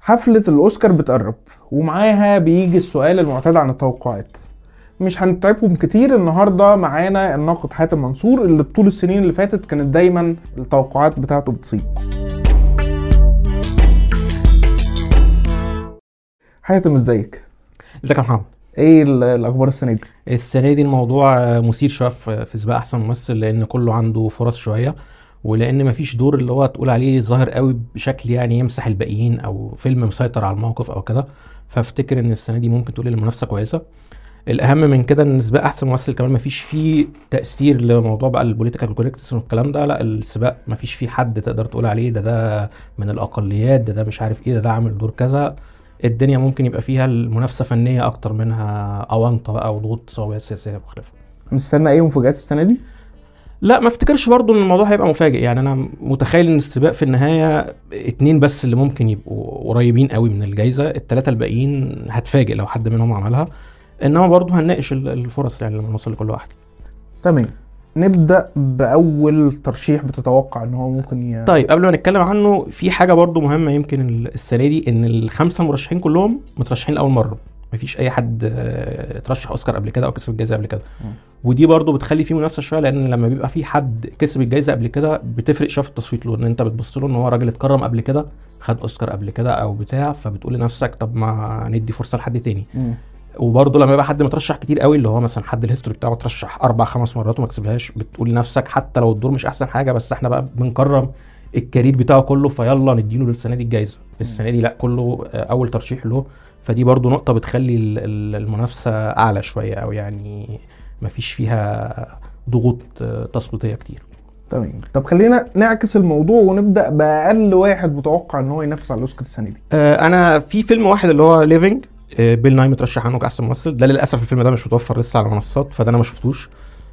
حفلة الأوسكار بتقرب ومعاها بيجي السؤال المعتاد عن التوقعات مش هنتعبكم كتير النهاردة معانا الناقد حاتم منصور اللي بطول السنين اللي فاتت كانت دايما التوقعات بتاعته بتصيب حاتم ازيك؟ ازيك يا محمد ايه ال- الاخبار السنة دي؟ السنه دي الموضوع مثير شويه في في سباق احسن ممثل لان كله عنده فرص شويه ولان مفيش دور اللي هو تقول عليه ظاهر قوي بشكل يعني يمسح الباقيين او فيلم مسيطر على الموقف او كده فافتكر ان السنه دي ممكن تقول المنافسه كويسه الاهم من كده ان سباق احسن ممثل كمان مفيش فيه تاثير لموضوع بقى البوليتيكال كوريكتس والكلام ده لا السباق مفيش فيه حد تقدر تقول عليه ده ده من الاقليات ده ده مش عارف ايه ده ده عامل دور كذا الدنيا ممكن يبقى فيها المنافسه فنيه اكتر منها اونطه بقى وضغوط صعوبات سياسيه وخلافه هنستنى ايه مفاجآت السنة دي؟ لا ما افتكرش برضو ان الموضوع هيبقى مفاجئ يعني انا متخيل ان السباق في النهايه اتنين بس اللي ممكن يبقوا قريبين قوي من الجائزه الثلاثه الباقيين هتفاجئ لو حد منهم عملها انما برضو هنناقش ال- الفرص يعني لما نوصل لكل واحد تمام نبدأ بأول ترشيح بتتوقع ان هو ممكن ي... طيب قبل ما نتكلم عنه في حاجه برضو مهمه يمكن ال- السنه دي ان الخمسه مرشحين كلهم مترشحين لاول مره مفيش اي حد آه، اترشح اوسكار قبل كده او كسب الجائزه قبل كده مم. ودي برضو بتخلي فيه منافسه شويه لان لما بيبقى في حد كسب الجائزه قبل كده بتفرق شويه في التصويت له ان انت بتبص له ان هو راجل اتكرم قبل كده خد اوسكار قبل كده او بتاع فبتقول لنفسك طب ما ندي فرصه لحد تاني مم. وبرضه لما يبقى حد مترشح كتير قوي اللي هو مثلا حد الهيستوري بتاعه اترشح اربع خمس مرات وما كسبهاش بتقول لنفسك حتى لو الدور مش احسن حاجه بس احنا بقى بنكرم الكارير بتاعه كله فيلا نديله للسنه دي الجايزه السنه دي لا كله آه، اول ترشيح له فدي برضه نقطه بتخلي ال- ال- المنافسه اعلى شويه او يعني مفيش فيها ضغوط آه، تصويتيه كتير تمام طب خلينا نعكس الموضوع ونبدأ بأقل واحد متوقع ان هو ينافس على الأوسكار السنة دي آه، انا في فيلم واحد اللي هو ليفنج بيل ناي مترشح عنه كاحسن ممثل ده للاسف الفيلم ده مش متوفر لسه على المنصات فده انا ما شفتوش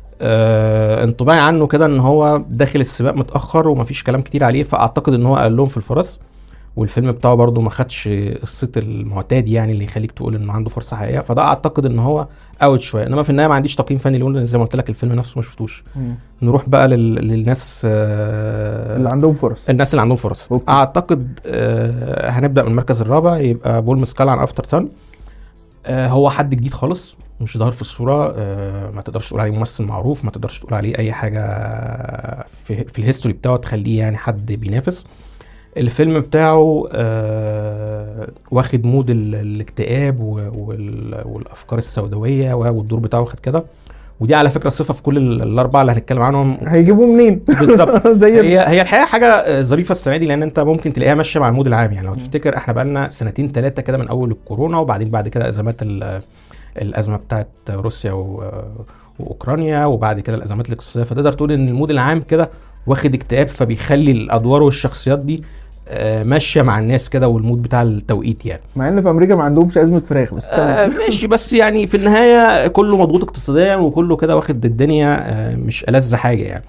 آه انطباعي عنه كده ان هو داخل السباق متاخر ومفيش كلام كتير عليه فاعتقد ان هو قال لهم في الفرص والفيلم بتاعه برضه ما خدش الصيت المعتاد يعني اللي يخليك تقول انه عنده فرصه حقيقيه فده اعتقد ان هو اوت شويه انما في النهايه ما عنديش تقييم فني لون زي ما قلت لك الفيلم نفسه ما شفتوش نروح بقى لل... للناس آه اللي عندهم فرص الناس اللي عندهم فرص أوكي. اعتقد آه هنبدا من المركز الرابع يبقى بول مسكال عن افتر سان آه هو حد جديد خالص مش ظاهر في الصوره آه ما تقدرش تقول عليه ممثل معروف ما تقدرش تقول عليه اي حاجه في, في الهيستوري بتاعه تخليه يعني حد بينافس الفيلم بتاعه آه واخد مود ال- الاكتئاب و- وال- والافكار السوداويه والدور بتاعه واخد كده ودي على فكره صفه في كل ال- الاربعه اللي هنتكلم عنهم هيجيبوا منين؟ بالظبط زي ال- هي هي الحقيقه حاجه آه، ظريفه السنه دي لان انت ممكن تلاقيها ماشيه مع المود العام يعني لو تفتكر احنا بقالنا سنتين ثلاثه كده من اول الكورونا وبعدين بعد كده ازمات ال- الازمه بتاعت روسيا و- واوكرانيا وبعد كده الازمات الاقتصاديه فتقدر تقول ان المود العام كده واخد اكتئاب فبيخلي الادوار والشخصيات دي آه، ماشيه مع الناس كده والمود بتاع التوقيت يعني مع ان في امريكا ما عندهمش ازمه فراخ بس آه تمام ماشي بس يعني في النهايه كله مضغوط اقتصاديا وكله كده واخد الدنيا آه مش ألذ حاجه يعني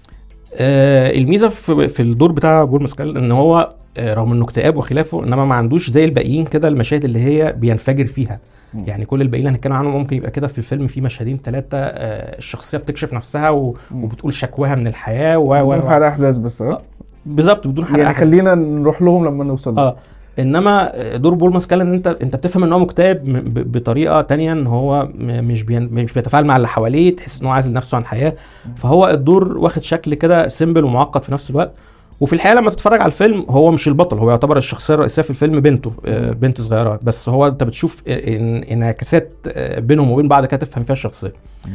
آه الميزه في, في الدور بتاع بول مسكال ان هو آه رغم انه اكتئاب وخلافه انما ما عندوش زي الباقيين كده المشاهد اللي هي بينفجر فيها مم. يعني كل الباقيين اللي هنتكلم عنهم ممكن يبقى كده في الفيلم في مشهدين ثلاثه آه الشخصيه بتكشف نفسها و- مم. وبتقول شكواها من الحياه و و- بدون و حرق احداث بس ها بالظبط بدون حرق يعني أحد. خلينا نروح لهم لما نوصل اه انما دور بول ماسكال ان انت انت بتفهم ان هو مكتئب م- ب- بطريقه تانية ان هو م- مش بين مش بيتفاعل مع اللي حواليه تحس ان هو عازل نفسه عن الحياه فهو الدور واخد شكل كده سيمبل ومعقد في نفس الوقت وفي الحقيقه لما تتفرج على الفيلم هو مش البطل هو يعتبر الشخصيه الرئيسيه في الفيلم بنته آه، بنت صغيره بس هو انت بتشوف إن- انعكاسات آه، بينهم وبين بعض كده تفهم فيها الشخصيه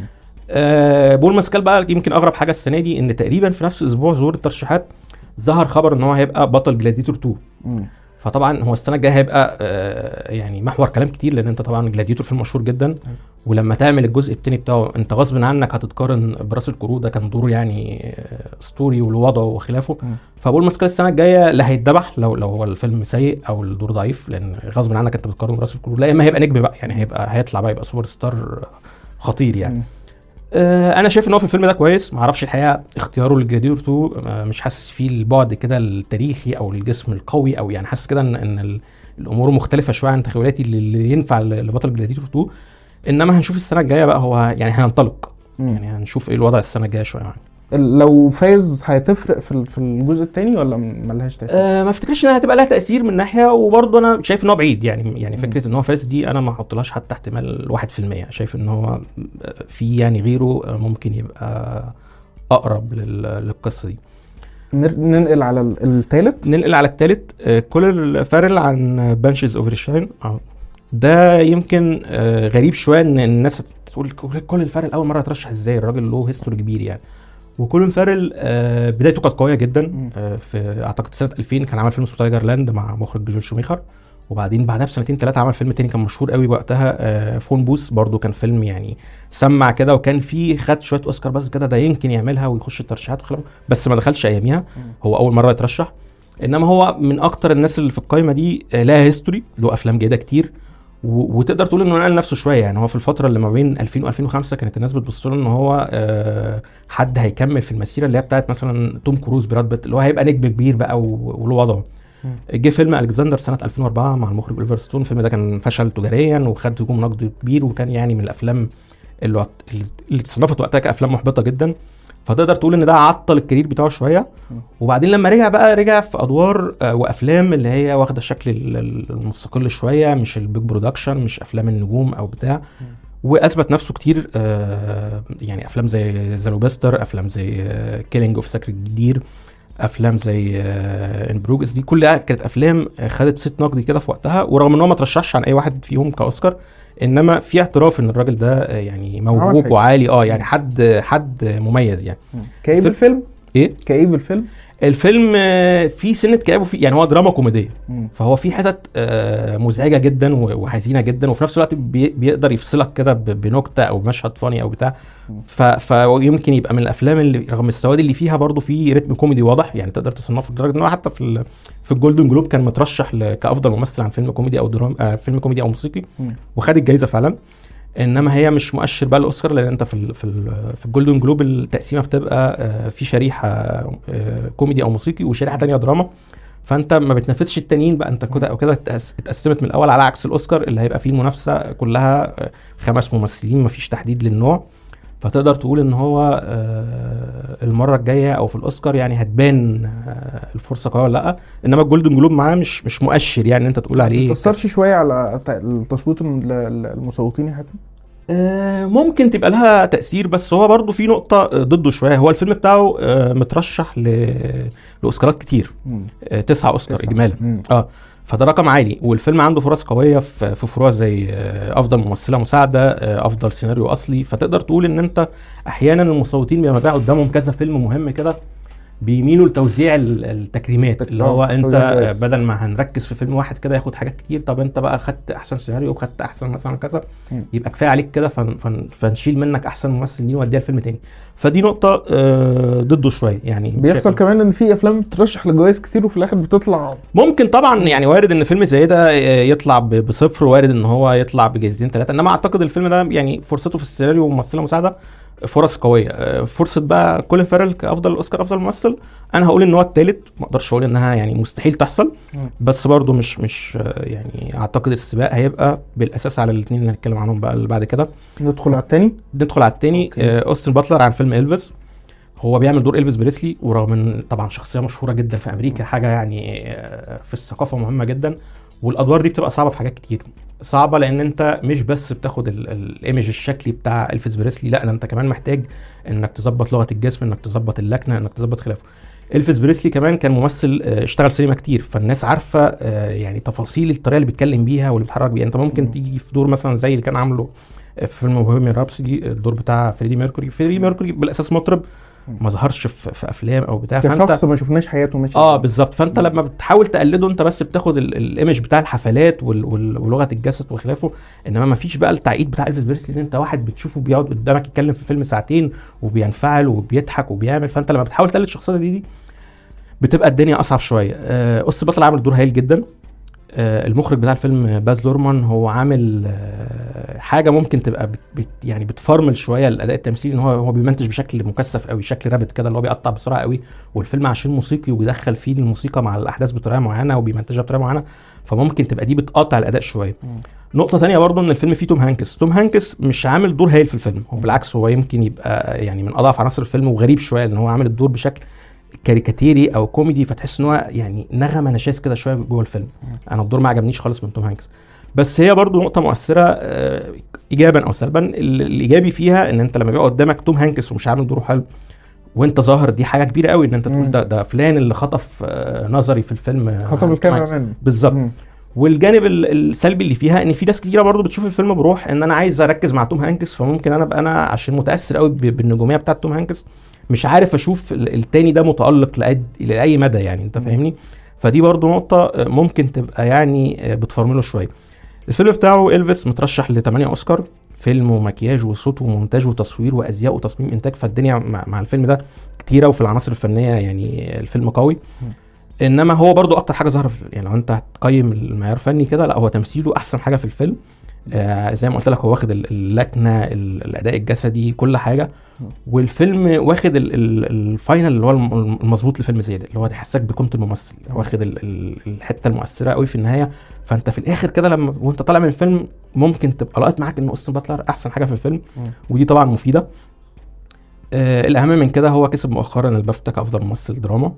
آه، بول ماسكال بقى يمكن اغرب حاجه السنه دي ان تقريبا في نفس اسبوع ظهور الترشيحات ظهر خبر ان هو هيبقى بطل جلاديتور 2 مم. فطبعا هو السنه الجايه هيبقى آه، يعني محور كلام كتير لان انت طبعا جلاديتور فيلم مشهور جدا ولما تعمل الجزء التاني بتاعه انت غصب عنك هتتقارن براس الكرو ده كان دور يعني آه، اسطوري والوضع وخلافه مم. فبقول ماسكال السنه الجايه لا هيتذبح لو لو هو الفيلم سيء او الدور ضعيف لان غصب عنك انت بتقارن براس الكرو لا اما هيبقى نجم بقى يعني هيبقى هيطلع بقى يبقى سوبر ستار خطير يعني مم. آه، انا شايف ان هو في الفيلم ده كويس ما اعرفش الحقيقه اختياره للجلاديتور 2 آه، مش حاسس فيه البعد كده التاريخي او الجسم القوي او يعني حاسس كده ان ان ال- الامور مختلفه شويه عن تخيلاتي اللي- اللي ينفع ل- لبطل جلاديتور 2 انما هنشوف السنه الجايه بقى هو يعني هينطلق مم. يعني هنشوف ايه الوضع السنه الجايه شويه يعني ال- لو فاز هتفرق في ال- في الجزء الثاني ولا م- ملهاش تاثير؟ أه ما افتكرش انها هتبقى لها تاثير من ناحيه وبرضه انا شايف ان هو بعيد يعني يعني مم. فكره ان هو فاز دي انا ما احطلهاش حتى احتمال 1% شايف ان هو في يعني غيره آه، ممكن يبقى اقرب لل- للقصه دي نر- ننقل على الثالث ننقل على الثالث كل فارل عن بانشز اوفر شاين ده يمكن آه، غريب شويه ان الناس تقول كل فارل اول مره يترشح ازاي الراجل له هيستوري كبير يعني وكولين فارل آه، بدايته كانت قويه جدا مم. آه، في اعتقد سنه 2000 كان عمل فيلم اسمه تايجر لاند مع مخرج جورج شوميخر وبعدين بعدها بسنتين ثلاثه عمل فيلم تاني كان مشهور قوي وقتها آه، فون بوس برضو كان فيلم يعني سمع كده وكان فيه خد شويه اوسكار بس كده ده يمكن يعملها ويخش الترشيحات وخلاص بس ما دخلش اياميها هو اول مره يترشح انما هو من اكتر الناس اللي في القايمه دي آه، لها هيستوري له افلام جيده كتير و- وتقدر تقول انه نقل نفسه شويه يعني هو في الفتره اللي ما بين 2000 و2005 كانت الناس بتبص له ان هو آه، حد هيكمل في المسيره اللي هي بتاعت مثلا توم كروز براد بيت اللي هو هيبقى نجم كبير بقى و- وله وضعه مم. جه فيلم الكسندر سنه 2004 مع المخرج اوليفر ستون الفيلم ده كان فشل تجاريا وخد هجوم نقدي كبير وكان يعني من الافلام اللي وقت- اللي اتصنفت وقتها كافلام محبطه جدا فتقدر تقول ان ده عطل الكارير بتاعه شويه مم. وبعدين لما رجع بقى رجع في ادوار آه، وافلام اللي هي واخده الشكل ال- ال- المستقل شويه مش البيج برودكشن مش افلام النجوم او بتاع واثبت نفسه كتير آه، يعني افلام زي ذا لوبستر افلام زي كيلينج اوف ساكريد دير افلام زي ان بروجرس دي كلها كانت افلام آه، خدت صيت نقدي كده في وقتها ورغم ان هو ما ترشحش عن اي واحد فيهم كاوسكار انما في اعتراف ان الراجل ده آه، يعني موهوب حاجة. وعالي اه يعني حد حد مميز يعني كئيب فيلم- الفيلم؟ ايه كئيب الفيلم؟ الفيلم آه، فيه سنه كآبه فيه يعني هو دراما كوميديه مم. فهو في حتت آه، مزعجه جدا و- وحزينه جدا وفي نفس الوقت بي- بيقدر يفصلك كده ب- بنكته او مشهد فاني او بتاع مم. ف- فيمكن يبقى من الافلام اللي رغم السواد اللي فيها برضه في رتم كوميدي واضح يعني تقدر تصنفه لدرجه ان هو حتى في ال- في الجولدن جلوب كان مترشح ل- كافضل ممثل عن فيلم كوميدي او درام آه فيلم كوميدي او موسيقي مم. وخد الجائزه فعلا انما هي مش مؤشر بقى الاوسكار لان انت في ال في ال في الجولدن جلوب التقسيمه بتبقى آه، في شريحه آه، كوميدي او موسيقي وشريحه تانية دراما فانت ما بتنافسش التانيين بقى انت كده او كده اتقس- اتقسمت من الاول على عكس الاوسكار اللي هيبقى فيه المنافسه كلها آه، خمس ممثلين مفيش تحديد للنوع فتقدر تقول ان هو آه، المره الجايه او في الاوسكار يعني هتبان آه، الفرصه قويه ولا لا انما الجولدن جلوب معاه مش مش مؤشر يعني انت تقول عليه ما تأثرش شويه على ت- التصويت ال- ال- المصوتين يا حاتم؟ آه، ممكن تبقى لها تأثير بس هو برضو في نقطة آه، ضده شوية هو الفيلم بتاعه آه، مترشح ل... لأوسكارات كتير مم. آه، تسعة أوسكار تسعة. إجمالا مم. اه فده رقم عالي والفيلم عنده فرص قوية في في فروع زي آه، أفضل ممثلة مساعدة آه، أفضل سيناريو أصلي فتقدر تقول إن أنت أحيانا المصوتين بيبقى متاح قدامهم كذا فيلم مهم كده بيميلوا لتوزيع ال- التكريمات اللي هو آه، انت توزيع آه، جوائز. بدل ما هنركز في فيلم واحد كده ياخد حاجات كتير طب انت بقى خدت احسن سيناريو وخدت احسن مثلا كذا مم. يبقى كفايه عليك كده فن فن فنشيل منك احسن ممثل دي نوديها الفيلم تاني فدي نقطه آه، ضده شويه يعني بيحصل شايف- كمان ان في افلام بترشح لجوائز كتير وفي الاخر بتطلع ممكن طبعا يعني وارد ان فيلم زي ده آه، يطلع ب- بصفر وارد ان هو يطلع بجايزتين ثلاثه انما اعتقد الفيلم ده يعني فرصته في السيناريو وممثله مساعده فرص قويه آه، فرصه بقى كولين فارل كافضل اوسكار افضل ممثل انا هقول ان هو الثالث ما اقدرش اقول انها يعني مستحيل تحصل مم. بس برضو مش مش آه، يعني اعتقد السباق هيبقى بالاساس على الاثنين اللي هنتكلم عنهم بقى اللي بعد كده ندخل على التاني ندخل على التاني أوكي. آه، اوستن باتلر عن فيلم الفيس هو بيعمل دور الفيس بريسلي ورغم ان طبعا شخصيه مشهوره جدا في امريكا حاجه يعني آه، في الثقافه مهمه جدا والادوار دي بتبقى صعبه في حاجات كتير صعبه لان انت مش بس بتاخد ال- ال- الايمج الشكلي بتاع الفيس بريسلي لا ده انت كمان محتاج انك تظبط لغه الجسم انك تظبط اللكنه انك تظبط خلافه الفيس بريسلي كمان كان ممثل آه، اشتغل سينما كتير فالناس عارفه آه، يعني تفاصيل الطريقه اللي بيتكلم بيها واللي بيتحرك بيها انت ممكن مم. تيجي في دور مثلا زي اللي كان عامله في فيلم بوهيميان رابسودي الدور بتاع فريدي ميركوري فريدي ميركوري بالاساس مطرب ما ظهرش في, في افلام او بتاع كشخص ما شفناش حياته ماشيه اه إزاي. بالظبط فانت لما بتحاول تقلده انت بس بتاخد ال- الايمج بتاع الحفلات وال- وال- ولغه الجسد وخلافه انما ما فيش بقى التعقيد بتاع الفيس بريسلي ان انت واحد بتشوفه بيقعد قدامك يتكلم في فيلم ساعتين وبينفعل وبيضحك وبيعمل فانت لما بتحاول تقلد الشخصيه دي دي بتبقى الدنيا اصعب شويه آه اس بطل عامل دور هايل جدا آه، المخرج بتاع الفيلم باز لورمان هو عامل آه، حاجه ممكن تبقى بت بت يعني بتفرمل شويه الاداء التمثيلي ان هو هو بيمنتج بشكل مكثف قوي شكل رابط كده اللي هو بيقطع بسرعه قوي والفيلم عشان موسيقي وبيدخل فيه الموسيقى مع الاحداث بطريقه معينه وبيمنتجها بطريقه معينه فممكن تبقى دي بتقطع الاداء شويه نقطة تانية برضه ان الفيلم فيه توم هانكس، توم هانكس مش عامل دور هايل في الفيلم، هو بالعكس هو يمكن يبقى يعني من اضعف عناصر الفيلم وغريب شوية ان هو عامل الدور بشكل كاريكاتيري او كوميدي فتحس ان هو يعني نغمه نشاز كده شويه جوه الفيلم انا الدور ما عجبنيش خالص من توم هانكس بس هي برضو نقطه مؤثره آه، ايجابا او سلبا ال- الايجابي فيها ان انت لما بيبقى قدامك توم هانكس ومش عامل دوره حلو وانت ظاهر دي حاجه كبيره قوي ان انت تقول مم. ده ده فلان اللي خطف آه، نظري في الفيلم آه، خطف توم الكاميرا هانكس. مان بالظبط مم. والجانب ال- السلبي اللي فيها ان في ناس كتيره برضو بتشوف الفيلم بروح ان انا عايز اركز مع توم هانكس فممكن انا ابقى انا عشان متاثر قوي ب- بالنجوميه بتاعت توم هانكس مش عارف اشوف ال- التاني ده متالق لأد... لاي مدى يعني انت مم. فاهمني فدي برضو نقطه آه، ممكن تبقى يعني آه، بتفرمله شويه الفيلم بتاعه الفيس مترشح ل 8 اوسكار فيلم ومكياج وصوت ومونتاج وتصوير وازياء وتصميم انتاج فالدنيا مع, مع الفيلم ده كتيره وفي العناصر الفنيه يعني الفيلم قوي انما هو برضو اكتر حاجه ظاهره في يعني لو انت هتقيم المعيار الفني كده لا هو تمثيله احسن حاجه في الفيلم آه زي ما قلت لك هو واخد ال- اللكنه ال- الاداء الجسدي كل حاجه والفيلم واخد ال- ال- الفاينل اللي هو الم- المظبوط لفيلم زي ده اللي هو تحسسك بقيمه الممثل واخد ال- ال- الحته المؤثره قوي في النهايه فانت في الاخر كده لما وانت طالع من الفيلم ممكن تبقى لقيت معاك ان اوستن باتلر احسن حاجه في الفيلم مم. ودي طبعا مفيده آه الاهم من كده هو كسب مؤخرا البافتا كافضل ممثل دراما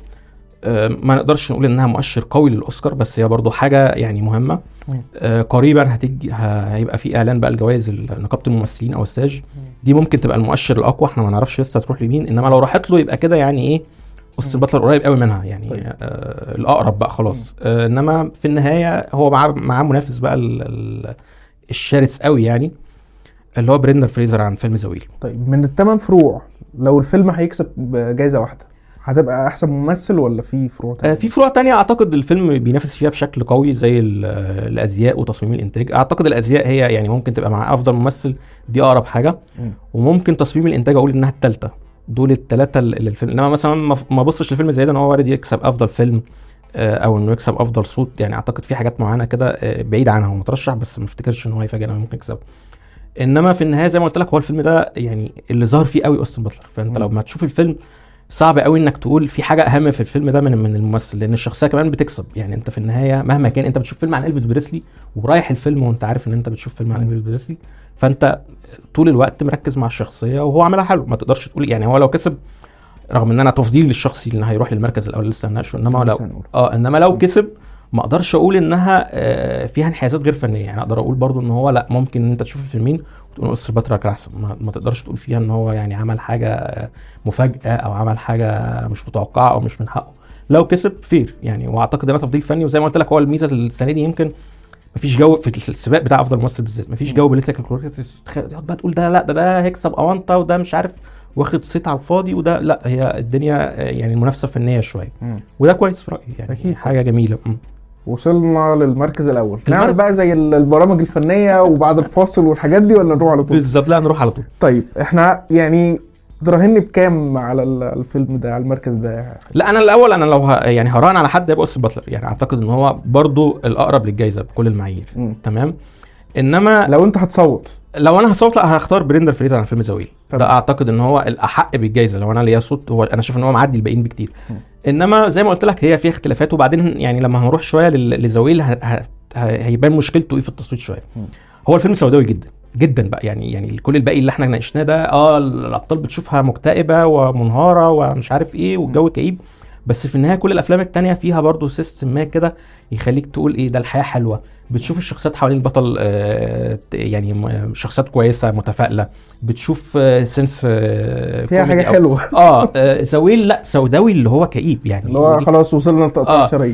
آه ما نقدرش نقول انها مؤشر قوي للاوسكار بس هي برضو حاجه يعني مهمه مم. آه قريبا هتيجي ه- هيبقى في اعلان بقى الجوائز نقابه الممثلين او الساج دي ممكن تبقى المؤشر الاقوى احنا ما نعرفش لسه هتروح لمين انما لو راحت له يبقى كده يعني ايه اوستن مم. باتلر قريب قوي منها يعني طيب. آه الاقرب بقى خلاص آه انما في النهايه هو معاه معاه منافس بقى ال- ال- الشرس قوي يعني اللي هو بريندر فريزر عن فيلم زويل طيب من الثمان فروع لو الفيلم هيكسب جايزه واحده هتبقى احسن ممثل ولا في فروع آه، تانية؟ في فروع تانية اعتقد الفيلم بينافس فيها بشكل قوي زي ال- آه، الازياء وتصميم الانتاج اعتقد الازياء هي يعني ممكن تبقى مع افضل ممثل دي اقرب حاجه مم. وممكن تصميم الانتاج اقول انها الثالثه دول الثلاثه اللي الفيلم انما مثلا ما ما بصش لفيلم زي ده ان هو وارد يكسب افضل فيلم آه، او انه يكسب افضل صوت يعني اعتقد في حاجات معينه كده آه، بعيد عنها هو مترشح بس ما افتكرش ان هو يفاجئنا ممكن يكسب انما في النهايه زي ما قلت لك هو الفيلم ده يعني اللي ظهر فيه قوي اوستن باتلر فانت مم. لو ما تشوف الفيلم صعب قوي انك تقول في حاجه اهم في الفيلم ده من من الممثل لان الشخصيه كمان بتكسب يعني انت في النهايه مهما كان انت بتشوف فيلم عن الفيس بريسلي ورايح الفيلم وانت عارف ان انت بتشوف فيلم عن مم. الفيس بريسلي فانت طول الوقت مركز مع الشخصيه وهو عاملها حلو ما تقدرش تقول يعني هو لو كسب رغم ان انا تفضيلي للشخصي ان هيروح للمركز الاول لسه هنناقشه انما لو لسه هنقول. اه انما لو كسب ما اقدرش اقول انها آه، فيها انحيازات غير فنيه يعني اقدر اقول برضو ان هو لا ممكن ان انت تشوف الفيلمين وتقول قصه باتراك احسن ما, ما تقدرش تقول فيها ان هو يعني عمل حاجه آه، مفاجاه او عمل حاجه مش متوقعه او مش من حقه لو كسب فير يعني واعتقد ده تفضيل فني وزي ما قلت لك هو الميزه السنه دي يمكن مفيش جو في السباق بتاع افضل ممثل بالذات مفيش جو بوليتيكال كوركتنس تقعد بقى تقول ده لا ده ده هيكسب اونطه وده مش عارف واخد صيت على الفاضي وده لا هي الدنيا آه، يعني المنافسه فنيه شويه مم. وده كويس في رايي يعني أكيد حاجه كويس. جميله مم. وصلنا للمركز الاول المر- نعمل بقى زي ال- البرامج الفنيه وبعد الفاصل والحاجات دي ولا نروح على طول بالظبط لا نروح على طول طيب احنا يعني تراهني بكام على ال- الفيلم ده على المركز ده لا انا الاول انا لو ه... يعني هراهن على حد هيبقى اوستن باتلر يعني اعتقد ان هو برضو الاقرب للجائزه بكل المعايير مم. تمام انما لو انت هتصوت لو انا هصوت لا هختار بريندر فريزر عن فيلم زويل تمام. ده اعتقد ان هو الاحق بالجائزه لو انا ليا صوت هو انا شايف ان هو معدي الباقيين بكتير مم. انما زي ما قلت لك هي فيها اختلافات وبعدين يعني لما هنروح شويه لل- لزويل ه... ه... ه... هيبان مشكلته ايه في التصويت شويه مم. هو الفيلم سوداوي جدا جدا بقى يعني يعني كل الباقي اللي احنا ناقشناه ده اه الابطال بتشوفها مكتئبه ومنهاره ومش عارف ايه والجو كئيب بس في النهايه كل الافلام التانية فيها برضو سيستم ما كده يخليك تقول ايه ده الحياه حلوه بتشوف الشخصيات حوالين البطل آه ت- يعني م- شخصيات كويسه متفائله بتشوف آه سنس آه فيها كوميدي حاجه أو- حلوه اه آه، زويل لا سوداوي اللي هو كئيب يعني اللي هو خلاص وصلنا لتقطيع آه. الشرايين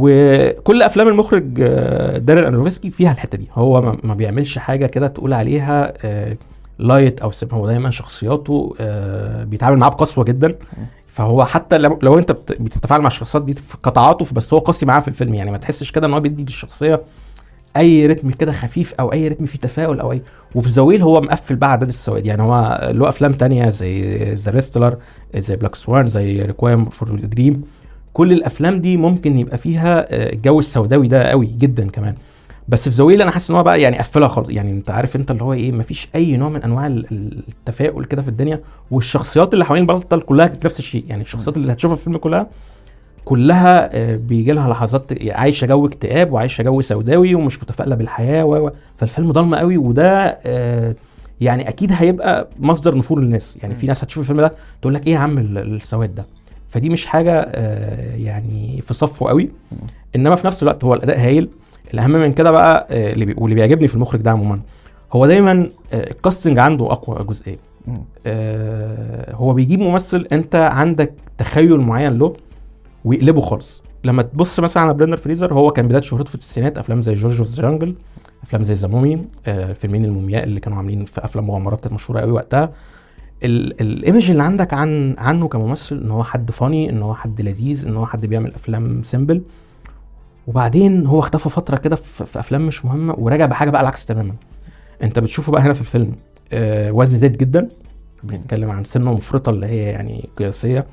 وكل افلام المخرج آه، دارين انوفسكي فيها الحته دي هو ما- ما بيعملش حاجه كده تقول عليها آه، لايت او سيب هو دايما شخصياته آه، بيتعامل معاها بقسوه جدا فهو حتى لو, لو انت بت- بتتفاعل مع الشخصيات دي في كتعاطف بس هو قاسي معاها في الفيلم يعني ما تحسش كده ان هو بيدي للشخصيه اي رتم كده خفيف او اي رتم فيه تفاؤل او اي وفي زويل هو مقفل بقى عدد السواد يعني هو له افلام تانية زي ذا ريستلر زي بلاك سوان زي ريكوايم فور دريم كل الافلام دي ممكن يبقى فيها آه، الجو السوداوي ده قوي جدا كمان بس في زويل انا حاسس ان هو بقى يعني قفلها خالص يعني انت عارف انت اللي هو ايه مفيش اي نوع من انواع ال- ال- التفاؤل كده في الدنيا والشخصيات اللي حوالين البطل كلها كانت نفس الشيء يعني الشخصيات اللي هتشوفها في الفيلم كلها كلها آه، بيجي لها لحظات عايشه جو اكتئاب وعايشه جو سوداوي ومش متفائله بالحياه و و- فالفيلم ضلمه قوي وده آه، يعني اكيد هيبقى مصدر نفور للناس يعني في ناس هتشوف الفيلم ده تقول لك ايه يا عم ال- السواد ده فدي مش حاجه آه، يعني في صفه قوي انما في نفس الوقت هو الاداء هايل الاهم من كده بقى آه، اللي بي- واللي بيعجبني في المخرج ده عموما هو دايما آه، الكاستنج عنده اقوى جزئيه مم. آه، هو بيجيب ممثل انت عندك تخيل معين له ويقلبه خالص لما تبص مثلا على بريندر فريزر هو كان بدايه شهرته في التسعينات افلام زي جورج اوف جانجل افلام زي ذا مومي آه، فيلمين المومياء اللي كانوا عاملين في افلام مغامرات كانت مشهوره قوي وقتها ال- الايمج اللي عندك عن عنه كممثل ان هو حد فاني ان هو حد لذيذ ان هو حد بيعمل افلام سيمبل وبعدين هو اختفى فتره كده في, في افلام مش مهمه ورجع بحاجه بقى العكس تماما انت بتشوفه بقى هنا في الفيلم آه وزن زايد جدا بنتكلم عن سنه مفرطه اللي هي يعني قياسيه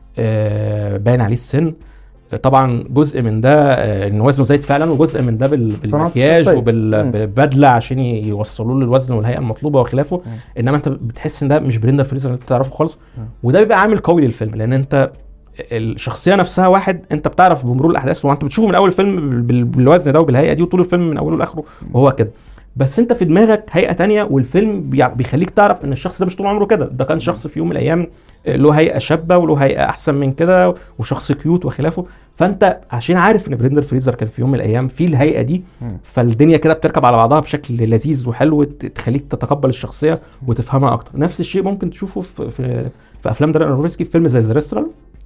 آه باين عليه السن آه، طبعا جزء من ده آه ان وزنه زايد فعلا وجزء من ده بال- بالمكياج الشخصية. مم. وبالبدله عشان ي- يوصلوا له الوزن والهيئه المطلوبه وخلافه انما انت بتحس ان ده مش بريندر فريزر اللي انت تعرفه خالص مم. وده بيبقى عامل قوي للفيلم لان انت الشخصيه نفسها واحد انت بتعرف بمرور الاحداث وانت بتشوفه من اول الفيلم بال- بال- بالوزن ده وبالهيئه دي وطول الفيلم من اوله لاخره وهو كده بس انت في دماغك هيئه تانية والفيلم بيع- بيخليك تعرف ان الشخص ده مش طول عمره كده ده كان شخص في يوم من الايام له هيئه شابه وله هيئه احسن من كده وشخص كيوت وخلافه فانت عشان عارف ان بريندر فريزر كان في يوم من الايام في الهيئه دي مم. فالدنيا كده بتركب على بعضها بشكل لذيذ وحلو ت- تخليك تتقبل الشخصيه وتفهمها اكتر نفس الشيء ممكن تشوفه في في, في افلام دارين اروفسكي في فيلم زي ذا ريسترال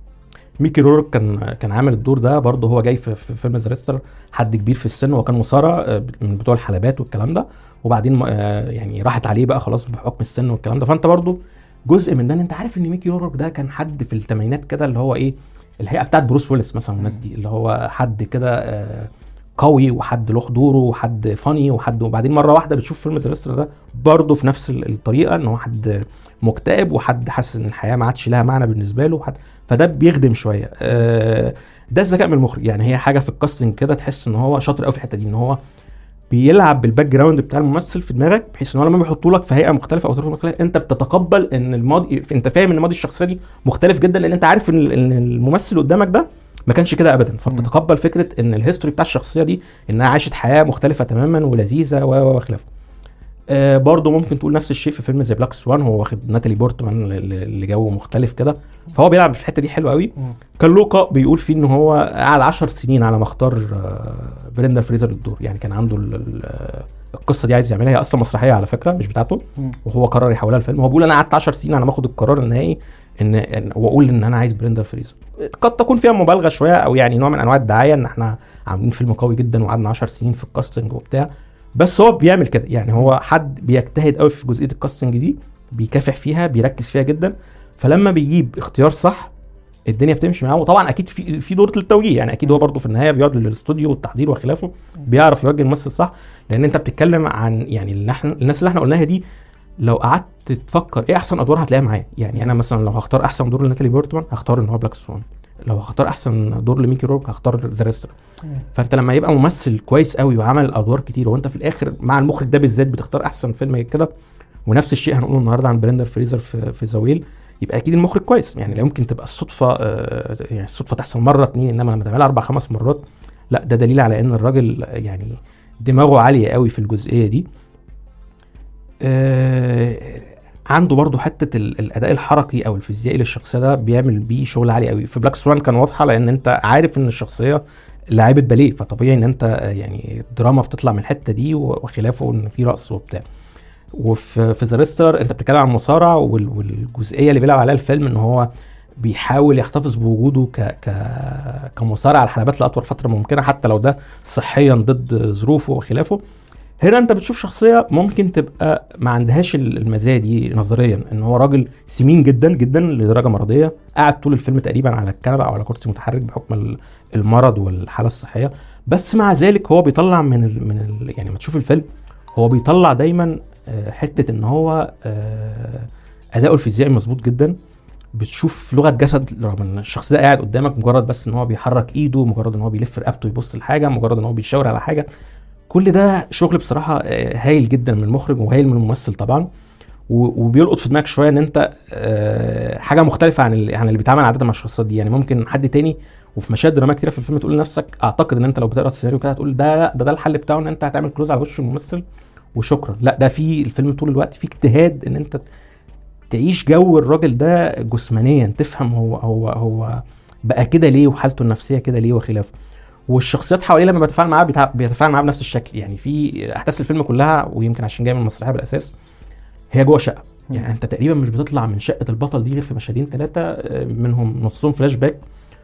ميكي رورك كان كان عامل الدور ده برضه هو جاي في, في فيلم ذا ريستر حد كبير في السن وكان مصارع آه، من بتوع الحلبات والكلام ده وبعدين آه، يعني راحت عليه بقى خلاص بحكم السن والكلام ده فانت برضه جزء من ده ان انت عارف ان ميكي رورك ده كان حد في الثمانينات كده اللي هو ايه الهيئه بتاعت بروس ويلس مثلا والناس دي اللي هو حد كده آه، قوي وحد له حضوره وحد فاني وحد وبعدين مره واحده بتشوف فيلم ذا ريستر ده برضه في نفس ال- الطريقه ان هو حد مكتئب وحد حاسس ان الحياه ما عادش لها معنى بالنسبه له وحد فده بيخدم شويه آه، ده الذكاء من المخرج يعني هي حاجه في الكاستنج كده تحس ان هو شاطر قوي في الحته دي ان هو بيلعب بالباك جراوند بتاع الممثل في دماغك بحيث ان هو لما بيحطوا لك في هيئه مختلفه او طريقه مختلفه انت بتتقبل ان الماضي انت فاهم ان ماضي الشخصيه دي مختلف جدا لان انت عارف ان إن الممثل اللي قدامك ده ما كانش كده ابدا فبتتقبل فكره ان الهيستوري بتاع الشخصيه دي انها عاشت حياه مختلفه تماما ولذيذه و و وخلافه آه برضه ممكن تقول نفس الشيء في فيلم زي بلاك سوان هو واخد ناتالي بورتمان ل- ل- لجو مختلف كده فهو بيلعب في الحته دي حلو قوي مم. كان لوقا بيقول فيه ان هو قعد 10 سنين على ما اختار آه، بريندر فريزر للدور يعني كان عنده ال- ال- آه، القصه دي عايز يعملها هي اصلا مسرحيه على فكره مش بتاعته مم. وهو قرر يحولها لفيلم هو بيقول انا قعدت 10 سنين على ما اخد القرار النهائي ان إن- واقول ان انا عايز بريندر فريزر قد تكون فيها مبالغه شويه او يعني نوع من انواع الدعايه ان احنا عاملين فيلم قوي جدا وقعدنا 10 سنين في الكاستنج وبتاع بس هو بيعمل كده يعني هو حد بيجتهد قوي في جزئيه الكاستنج دي بيكافح فيها بيركز فيها جدا فلما بيجيب اختيار صح الدنيا بتمشي معاه وطبعا اكيد في في دور للتوجيه يعني اكيد هو برضه في النهايه بيقعد للاستوديو والتحضير وخلافه بيعرف يوجه الممثل صح لان انت بتتكلم عن يعني اللي احنا الناس اللي احنا قلناها دي لو قعدت تفكر ايه احسن ادوار هتلاقيها معايا يعني انا مثلا لو هختار احسن دور لناتالي بورتمان هختار ان هو بلاك سوان لو هختار احسن دور لميكي رورك هختار ذا ريستر فانت لما يبقى ممثل كويس قوي وعمل ادوار كتير وانت في الاخر مع المخرج ده بالذات بتختار احسن فيلم كده ونفس الشيء هنقوله النهارده عن بريندر فريزر في في زويل يبقى اكيد المخرج كويس يعني لا يمكن تبقى الصدفه آه، يعني الصدفه تحصل مره اتنين انما لما تعملها اربع خمس مرات لا ده دليل على ان الراجل يعني دماغه عاليه قوي في الجزئيه دي آه، عنده برضه حته ال- الاداء الحركي او الفيزيائي للشخصيه ده بيعمل بيه شغل عالي قوي في بلاك سوان كان واضحه لان انت عارف ان الشخصيه لاعيبه باليه فطبيعي ان انت آه، يعني الدراما بتطلع من الحته دي و- وخلافه ان في رقص وبتاع وفي في ذا ريستر انت بتتكلم عن مصارع وال- والجزئيه اللي بيلعب عليها الفيلم ان هو بيحاول يحتفظ بوجوده ك ك كمصارع على الحلبات لاطول فتره ممكنه حتى لو ده صحيا ضد ظروفه وخلافه هنا انت بتشوف شخصيه ممكن تبقى ما عندهاش ال- المزايا دي نظريا ان هو راجل سمين جدا جدا لدرجه مرضيه قاعد طول الفيلم تقريبا على الكنبه او على كرسي متحرك بحكم ال- المرض والحاله الصحيه بس مع ذلك هو بيطلع من ال من ال يعني لما تشوف الفيلم هو بيطلع دايما آه، حته ان هو آه، اداؤه الفيزيائي مظبوط جدا بتشوف لغه جسد رغم ان الشخص ده قاعد قدامك مجرد بس ان هو بيحرك ايده مجرد ان هو بيلف رقبته يبص لحاجه مجرد ان هو بيشاور على حاجه كل ده شغل بصراحه آه، هايل جدا من المخرج وهايل من الممثل طبعا و- وبيلقط في دماغك شويه ان انت آه، حاجه مختلفه عن اللي عن اللي بيتعامل عاده مع الشخصيات دي يعني ممكن حد تاني وفي مشاهد دراميه كتير في الفيلم تقول لنفسك اعتقد ان انت لو بتقرا السيناريو كده هتقول ده لا ده ده الحل بتاعه ان انت هتعمل كلوز على وش الممثل وشكرا لا ده في الفيلم طول الوقت في اجتهاد ان انت تعيش جو الراجل ده جسمانيا تفهم هو هو هو بقى كده ليه وحالته النفسيه كده ليه وخلافه والشخصيات حواليه لما بيتفاعل معاه بيتع- بيتفاعل معاه بنفس الشكل يعني في احداث الفيلم كلها ويمكن عشان جاي من المسرحيه بالاساس هي جوه شقه يعني انت تقريبا مش بتطلع من شقه البطل دي غير في مشهدين ثلاثه منهم نصهم فلاش باك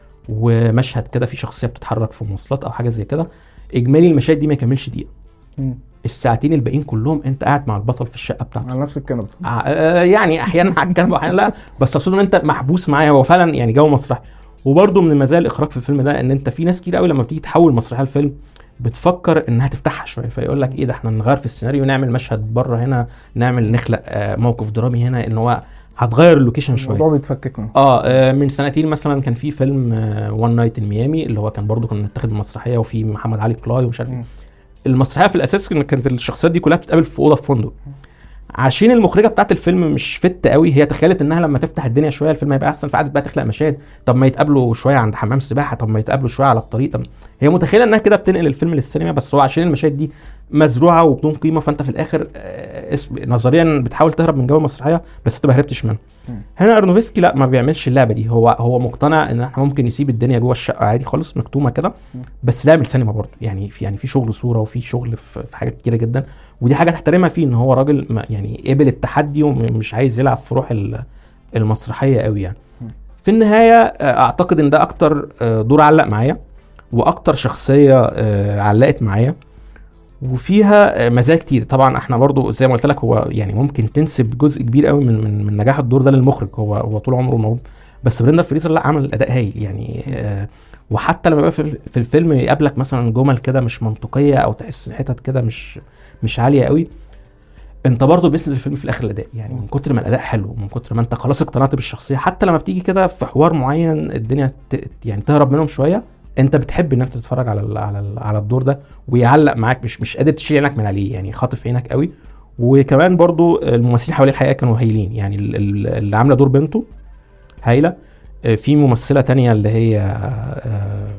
ومشهد كده في شخصيه بتتحرك في مواصلات او حاجه زي كده اجمالي المشاهد دي ما يكملش دقيقه مم. الساعتين الباقيين كلهم انت قاعد مع البطل في الشقه بتاعته على نفس الكنبه آه، يعني احيانا على الكنبه واحيانا لا بس اقصد ان انت محبوس معايا هو فعلا يعني جو مسرحي وبرده من مزايا الاخراج في الفيلم ده ان انت في ناس كتير قوي لما بتيجي تحول مسرحيه لفيلم بتفكر انها تفتحها شويه فيقول لك ايه ده احنا نغير في السيناريو نعمل مشهد بره هنا نعمل نخلق آه، موقف درامي هنا ان هو هتغير اللوكيشن شويه الموضوع بيتفكك منه اه آه، من سنتين مثلا كان في فيلم وان نايت ان ميامي اللي هو كان برضو كان متاخد من مسرحيه وفي محمد علي كلاي ومش عارف ايه مم. المسرحيه في الاساس كان- كانت الشخصيات دي كلها بتتقابل في اوضه في فندق عشان المخرجه بتاعت الفيلم مش فت قوي هي تخيلت انها لما تفتح الدنيا شويه الفيلم هيبقى احسن فقعدت بقى تخلق مشاهد طب ما يتقابلوا شويه عند حمام سباحه طب ما يتقابلوا شويه على الطريق طب هي متخيله انها كده بتنقل الفيلم للسينما بس هو عشان المشاهد دي مزروعه وبدون قيمه فانت في الاخر آه، اسم نظريا بتحاول تهرب من جو المسرحيه بس انت ما هربتش منها مم. هنا ارنوفسكي لا ما بيعملش اللعبه دي هو هو مقتنع ان احنا ممكن نسيب الدنيا جوه الشقه عادي خالص مكتومه كده بس نعمل سينما برضه يعني في يعني في شغل صوره وفي شغل في, في حاجات كتيره جدا ودي حاجه تحترمها فيه ان هو راجل ما- يعني قبل التحدي ومش عايز يلعب في روح ال- المسرحيه قوي يعني في النهايه آه، اعتقد ان ده اكتر آه، دور علق معايا واكتر شخصيه آه، علقت معايا وفيها آه، مزايا كتير طبعا احنا برضو زي ما قلت لك هو يعني ممكن تنسب جزء كبير قوي من من, من نجاح الدور ده للمخرج هو هو طول عمره موهوب بس بريندر فريزر لا عمل اداء هايل يعني آه وحتى لما يبقى في في الفيلم يقابلك مثلا جمل كده مش منطقيه او تحس حتت كده مش مش عاليه قوي انت برضه بيسند الفيلم في الاخر الاداء يعني من كتر ما الاداء حلو من كتر ما انت خلاص اقتنعت بالشخصيه حتى لما بتيجي كده في حوار معين الدنيا ت... يعني تهرب منهم شويه انت بتحب ان انت تتفرج على ال على ال على الدور ده ويعلق معاك مش مش قادر تشيل عينك من عليه يعني خاطف عينك قوي وكمان برضو الممثلين حواليه الحقيقه كانوا هايلين يعني ال- ال- اللي عامله دور بنته هايله آه، في ممثله تانية اللي هي آه،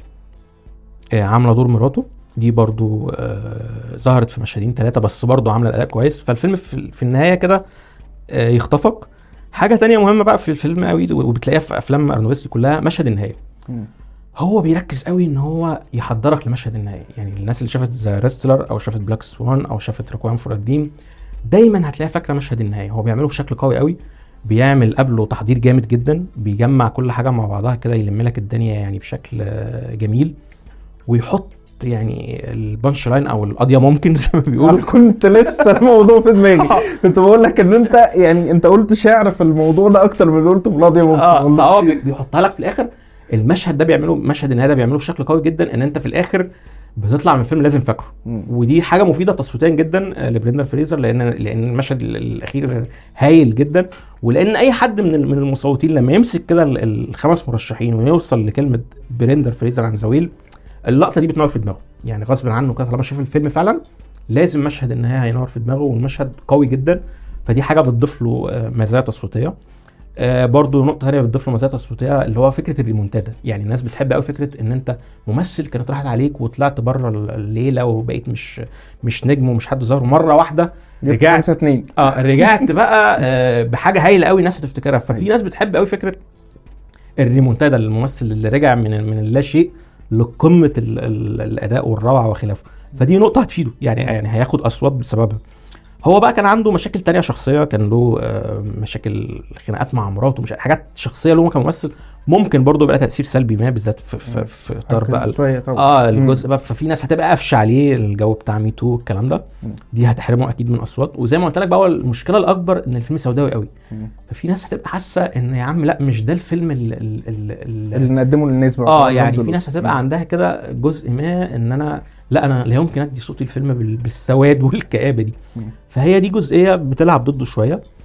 آه، عامله دور مراته دي برضو آه، ظهرت في مشهدين ثلاثة بس برضو عاملة الأداء كويس فالفيلم في, في النهاية كده آه، يخطفك حاجة تانية مهمة بقى في الفيلم قوي وبتلاقيها في أفلام أرنوفسكي كلها مشهد النهاية مم. هو بيركز قوي ان هو يحضرك لمشهد النهايه يعني الناس اللي شافت ذا ريستلر او شافت بلاك سوان او شافت ريكوام فور دريم دايما هتلاقيها فاكره مشهد النهايه هو بيعمله بشكل قوي قوي بيعمل قبله تحضير جامد جدا بيجمع كل حاجه مع بعضها كده يلم لك الدنيا يعني بشكل آه، جميل ويحط يعني البانش لاين او القضيه ممكن زي ما بيقولوا انا كنت لسه الموضوع في دماغي كنت بقول لك ان انت يعني انت قلت شعر في الموضوع ده اكتر من اللي قلته في القضيه ممكن اه والله. فهو بي- بيحطها لك في الاخر المشهد ده بيعمله مشهد النهايه ده بيعمله بشكل قوي جدا ان انت في الاخر بتطلع من الفيلم لازم فاكره مم. ودي حاجه مفيده تصويتيا جدا آه، لبريندر فريزر لان لان المشهد ال- الاخير هايل جدا ولان اي حد من ال- من المصوتين لما يمسك كده ال- الخمس مرشحين ويوصل لكلمه بريندر فريزر عن زويل اللقطه دي بتنور في دماغه يعني غصب عنه كده طالما شاف الفيلم فعلا لازم مشهد النهايه هينور في دماغه والمشهد قوي جدا فدي حاجه بتضيف له آه، مزايا تصويتيه آه برضو نقطة تانية بتضيف له مزايا تصويتية اللي هو فكرة الريمونتادا، يعني الناس بتحب قوي فكرة إن أنت ممثل كانت راحت عليك وطلعت بره الليلة وبقيت مش مش نجم ومش حد ظهر مرة واحدة جبت رجعت خمسة اتنين اه رجعت بقى آه بحاجة هايلة قوي الناس هتفتكرها، ففي ناس بتحب قوي فكرة الريمونتادا الممثل اللي رجع من من اللا شيء لقمة ال ال الأداء والروعة وخلافه، فدي نقطة هتفيده يعني يعني هياخد أصوات بسببها. هو بقى كان عنده مشاكل تانية شخصية كان له آه، مشاكل خناقات مع مراته مش حاجات شخصية له كممثل ممكن برضه بقى تأثير سلبي ما بالذات في في, في اطار بقى شويه طبعا اه الجزء بقى ففي ناس هتبقى قافشه عليه الجو بتاع ميتو الكلام ده مم. دي هتحرمه اكيد من اصوات وزي ما قلت لك بقى هو المشكله الاكبر ان الفيلم سوداوي قوي مم. ففي ناس هتبقى حاسه ان يا عم لا مش ده الفيلم ال ال ال اللي نقدمه للناس بقى اه طبعاً يعني برضه في ناس الأسلوب. هتبقى عندها كده جزء ما ان انا لا انا لا يمكن ادي صوتي الفيلم بال- بالسواد والكآبه دي مم. فهي دي جزئيه بتلعب ضده شويه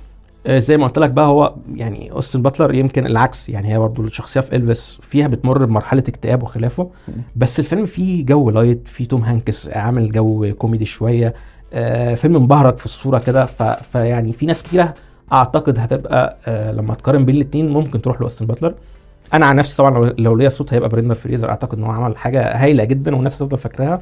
آه، زي ما قلت لك بقى هو يعني اوستن باتلر يمكن العكس يعني هي برضه الشخصيه في الفيس فيها بتمر بمرحله اكتئاب وخلافه بس الفيلم فيه جو لايت فيه توم هانكس عامل جو كوميدي شويه آه، فيلم مبهرج في الصوره كده ف- فيعني في ناس كتيره اعتقد هتبقى آه، لما تقارن بين الاثنين ممكن تروح لاوستن باتلر انا عن نفسي طبعا لو- لو ليا صوت هيبقى بريندر فريزر اعتقد ان هو عمل حاجه هايله جدا والناس هتفضل فاكراها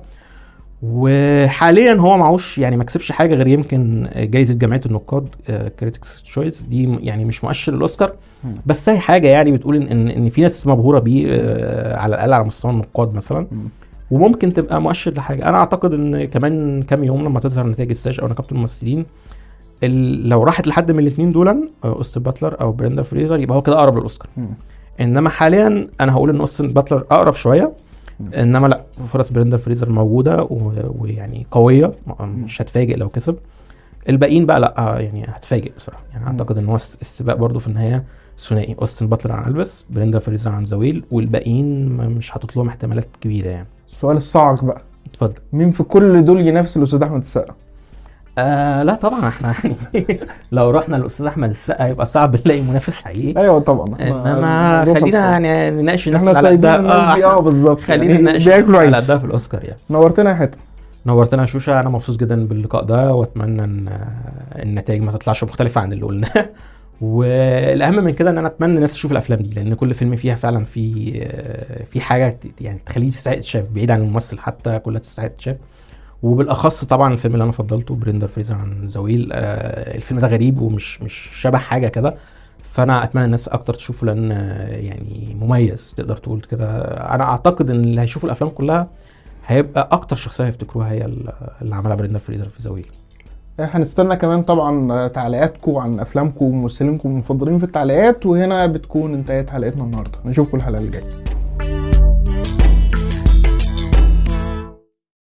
وحاليا هو معهوش يعني ما كسبش حاجه غير يمكن جائزه جمعيه النقاد كريتكس تشويس دي م- يعني مش مؤشر الاوسكار مم. بس هي حاجه يعني بتقول ان ان إن في ناس مبهوره بيه آه، على الاقل على مستوى النقاد مثلا مم. وممكن تبقى مؤشر لحاجه انا اعتقد ان كمان كام يوم لما تظهر نتائج الساج او نقابه الممثلين ال- لو راحت لحد من الاثنين دول اوستن باتلر او بريندا فريزر يبقى هو كده اقرب للاوسكار مم. انما حاليا انا هقول ان اوستن باتلر اقرب شويه مم. انما لا فرص بريندا فريزر موجوده و- ويعني قويه م- مش هتفاجئ لو كسب الباقيين بقى لا آه، يعني هتفاجئ بصراحه يعني مم. اعتقد ان هو الس- السباق برضو في النهايه ثنائي اوستن باتلر عن البس بريندا فريزر عن زويل والباقيين ما- مش حاطط لهم احتمالات كبيره يعني السؤال الصعب بقى اتفضل مين في كل دول ينافس الاستاذ احمد السقا آه لا طبعا احنا يعني لو رحنا للاستاذ احمد السقا هيبقى صعب نلاقي منافس حقيقي ايوه طبعا انما الموضوع خلينا خلصان. يعني نناقش الناس احنا اللي على سايبين قدها. الناس دي اه بالظبط خلينا يعني نناقش بياكلوا الناس اللي عيش قدها في الاوسكار يعني نورتنا يا حاتم نورتنا يا شوشة انا مبسوط جدا باللقاء ده واتمنى ان النتائج ما تطلعش مختلفة عن اللي قلناه والاهم من كده ان انا اتمنى الناس تشوف الافلام دي لان كل فيلم فيها فعلا في في حاجه ت- يعني تخليه تستحق تشاف بعيد عن الممثل حتى كلها تستحق تشاف وبالاخص طبعا الفيلم اللي انا فضلته بريندر فريزر عن زويل آه، الفيلم ده غريب ومش مش شبه حاجه كده فانا اتمنى الناس اكتر تشوفه لان آه، يعني مميز تقدر تقول كده انا اعتقد ان اللي هيشوفوا الافلام كلها هيبقى اكتر شخصيه هيفتكروها هي اللي عملها بريندر فريزر في زويل هنستنى كمان طبعا تعليقاتكم عن افلامكم وممثلينكم المفضلين في التعليقات وهنا بتكون انتهت حلقتنا النهارده نشوفكم الحلقه الجايه